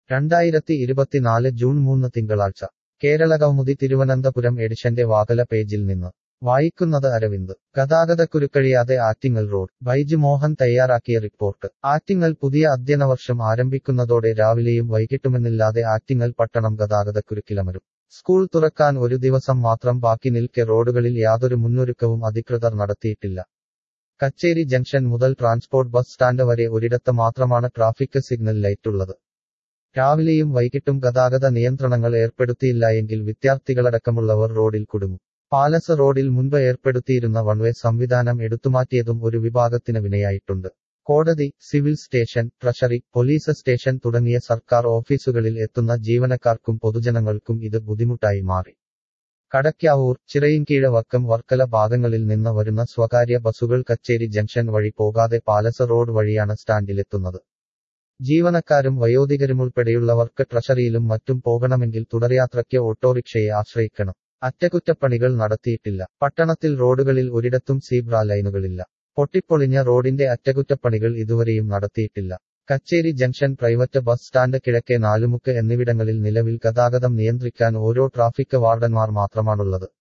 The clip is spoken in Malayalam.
രണ്ടായിരത്തി ഇരുപത്തിനാല് ജൂൺ മൂന്ന് തിങ്കളാഴ്ച കേരള കൗമുദി തിരുവനന്തപുരം എഡിഷന്റെ വാകല പേജിൽ നിന്ന് വായിക്കുന്നത് അരവിന്ദ് ഗതാഗതക്കുരുക്കഴിയാതെ ആറ്റിങ്ങൽ റോഡ് ബൈജു മോഹൻ തയ്യാറാക്കിയ റിപ്പോർട്ട് ആറ്റിങ്ങൽ പുതിയ അധ്യയനവർഷം ആരംഭിക്കുന്നതോടെ രാവിലെയും വൈകിട്ടുമെന്നില്ലാതെ ആറ്റിങ്ങൽ പട്ടണം ഗതാഗതക്കുരുക്കിലമരും സ്കൂൾ തുറക്കാൻ ഒരു ദിവസം മാത്രം ബാക്കി നിൽക്കെ റോഡുകളിൽ യാതൊരു മുന്നൊരുക്കവും അധികൃതർ നടത്തിയിട്ടില്ല കച്ചേരി ജംഗ്ഷൻ മുതൽ ട്രാൻസ്പോർട്ട് ബസ് സ്റ്റാൻഡ് വരെ ഒരിടത്ത് മാത്രമാണ് ട്രാഫിക് സിഗ്നൽ ലൈറ്റുള്ളത് രാവിലെയും വൈകിട്ടും ഗതാഗത നിയന്ത്രണങ്ങൾ ഏർപ്പെടുത്തിയില്ലായെങ്കിൽ വിദ്യാർത്ഥികളടക്കമുള്ളവർ റോഡിൽ കുടുങ്ങും പാലസ് റോഡിൽ മുൻപ് ഏർപ്പെടുത്തിയിരുന്ന വൺവേ സംവിധാനം എടുത്തുമാറ്റിയതും ഒരു വിഭാഗത്തിന് വിനയായിട്ടുണ്ട് കോടതി civil station treasury police station തുടങ്ങിയ സർക്കാർ ഓഫീസുകളിൽ എത്തുന്ന ജീവനക്കാർക്കും പൊതുജനങ്ങൾക്കും ഇത് ബുദ്ധിമുട്ടായി മാറി കടയ്ക്കാവൂർ ചിറയിൻകീഴ വക്കം വർക്കല ഭാഗങ്ങളിൽ നിന്ന് വരുന്ന സ്വകാര്യ ബസുകൾ കച്ചേരി ജംഗ്ഷൻ വഴി പോകാതെ പാലസ് റോഡ് വഴിയാണ് സ്റ്റാൻഡിലെത്തുന്നത് ജീവനക്കാരും വയോധികരുമുൾപ്പെടെയുള്ളവർക്ക് ട്രഷറിയിലും മറ്റും പോകണമെങ്കിൽ തുടർയാത്രയ്ക്ക് ഓട്ടോറിക്ഷയെ ആശ്രയിക്കണം അറ്റകുറ്റപ്പണികൾ നടത്തിയിട്ടില്ല പട്ടണത്തിൽ റോഡുകളിൽ ഒരിടത്തും സീബ്ര ലൈനുകളില്ല പൊട്ടിപ്പൊളിഞ്ഞ റോഡിന്റെ അറ്റകുറ്റപ്പണികൾ ഇതുവരെയും നടത്തിയിട്ടില്ല കച്ചേരി ജംഗ്ഷൻ പ്രൈവറ്റ് ബസ് സ്റ്റാൻഡ് കിഴക്കേ നാലുമുക്ക് എന്നിവിടങ്ങളിൽ നിലവിൽ ഗതാഗതം നിയന്ത്രിക്കാൻ ഓരോ ട്രാഫിക് വാർഡന്മാർ മാത്രമാണുള്ളത്